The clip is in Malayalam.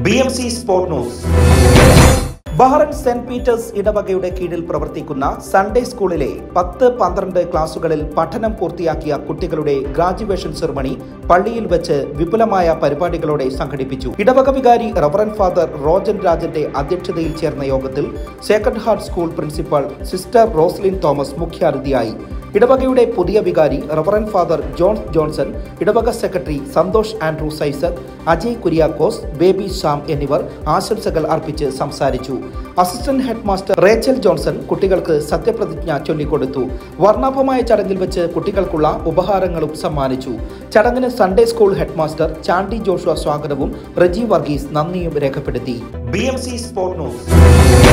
B M C sport news Bahrain saint Peter's ഇടവകയുടെ കീഴിൽ പ്രവർത്തിക്കുന്ന സൺഡേ സ്കൂളിലെ പത്ത് പന്ത്രണ്ട് ക്ലാസുകളിൽ പഠനം പൂർത്തിയാക്കിയ കുട്ടികളുടെ ഗ്രാജുവേഷൻ സെറമണി പള്ളിയിൽ വെച്ച് വിപുലമായ പരിപാടികളോടെ സംഘടിപ്പിച്ചു ഇടവക വികാരി റവറൻ ഫാദർ റോജൻ രാജന്റെ അധ്യക്ഷതയിൽ ചേർന്ന യോഗത്തിൽ sacred heart school principal sister Roslin Thomas മുഖ്യാതിഥിയായി ഇടവകയുടെ പുതിയ വികാരി റവറൻ ഫാദർ ജോൺ ജോൺസൺ ഇടവക secretary Santhosh Andrews Isaac Ajay Kuriakose Baby Shyam എന്നിവർ ആശംസകൾ അർപ്പിച്ച് സംസാരിച്ചു assistant headmaster Rachel Johnson കുട്ടികൾക്ക് സത്യപ്രതിജ്ഞ ചൊല്ലിക്കൊടുത്തു വർണ്ണാഭമായ ചടങ്ങിൽ വെച്ച് കുട്ടികൾക്കുള്ള ഉപഹാരങ്ങളും സമ്മാനിച്ചു ചടങ്ങിന് Sunday school headmaster Chandy Joshua സ്വാഗതവും റജി വർഗീസ് നന്ദിയും രേഖപ്പെടുത്തി B M C sport news